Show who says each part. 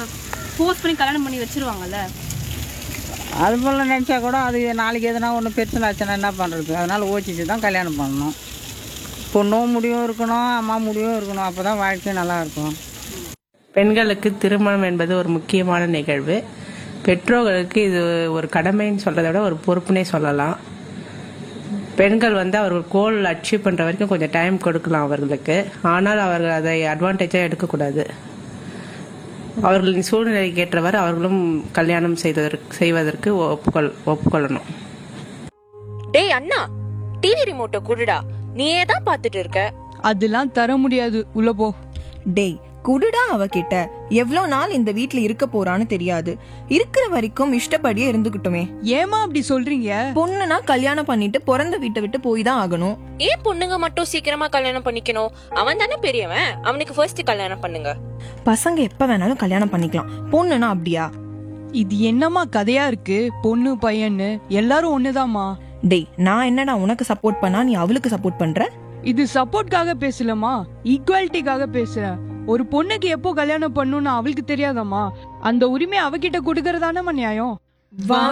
Speaker 1: force பண்ணி கல்யாணம் பண்ணி வச்சிருவாங்கல்ல
Speaker 2: அது போல் நினச்சா கூட அது நாளைக்கு எதுனா ஒன்று பிரச்சனை ஆச்சுன்னா என்ன பண்ணுறது அதனால் யோசிச்சு தான் கல்யாணம் பண்ணணும் பொண்ணும் முடிவும் இருக்கணும் அம்மா முடிவும் இருக்கணும் அப்போ தான் வாழ்க்கை நல்லா இருக்கும்
Speaker 3: பெண்களுக்கு திருமணம் என்பது ஒரு முக்கியமான நிகழ்வு பெற்றோர்களுக்கு இது ஒரு கடமைன்னு சொல்றதை விட ஒரு பொறுப்புனே சொல்லலாம் பெண்கள் வந்து அவர்கள் கோல் அச்சீவ் பண்ற வரைக்கும் கொஞ்சம் டைம் கொடுக்கலாம் அவர்களுக்கு ஆனால் அவர்கள் அதை அட்வான்டேஜாக எடுக்கக்கூடாது அவர்களின் சூழ்நிலைக்கு ஏற்றவாறு அவர்களும் கல்யாணம் செய்வதற்கு செய்வதற்கு ஒப்புக்கொள் ஒப்புக்கொள்ளணும்
Speaker 4: டேய் அண்ணா டிவி ரிமோட்டை குடுடா நீயே தான் பாத்துட்டு இருக்க
Speaker 5: அதெல்லாம் தர முடியாது உள்ள போ
Speaker 6: டேய் குடுடா அவகிட்ட எவ்வளோ நாள் இந்த வீட்ல இருக்க போறான்னு தெரியாது இருக்கிற வரைக்கும் இஷ்டப்படியே இருந்துகிட்டுமே
Speaker 5: ஏமா அப்படி சொல்றீங்க
Speaker 6: பொண்ணுனா கல்யாணம் பண்ணிட்டு பிறந்த வீட்டை விட்டு போய் தான் ஆகணும்
Speaker 4: ஏன் பொண்ணுங்க மட்டும் சீக்கிரமா கல்யாணம் பண்ணிக்கணும் அவன் தானே பெரியவன் அவனுக்கு ஃபர்ஸ்ட் கல்யாணம் பண்ணுங்க
Speaker 6: பசங்க எப்ப வேணாலும் கல்யாணம் பண்ணிக்கலாம் பொண்ணுனா அப்படியா
Speaker 5: இது என்னம்மா கதையா இருக்கு பொண்ணு பையன்னு எல்லாரும் ஒண்ணுதாம்மா
Speaker 6: டேய் நான் என்னடா உனக்கு சப்போர்ட் பண்ணா நீ அவளுக்கு சப்போர்ட் பண்ற
Speaker 5: இது சப்போர்ட்காக பேசலமா ஈக்குவாலிட்டிக்காக பேசுறேன் ஒரு பொண்ணுக்கு எப்போ கல்யாணம் பண்ணணும்னு அவளுக்கு தெரியாதம்மா அந்த உரிமை அவகிட்ட கொடுக்கறதானம்மா நியாயம்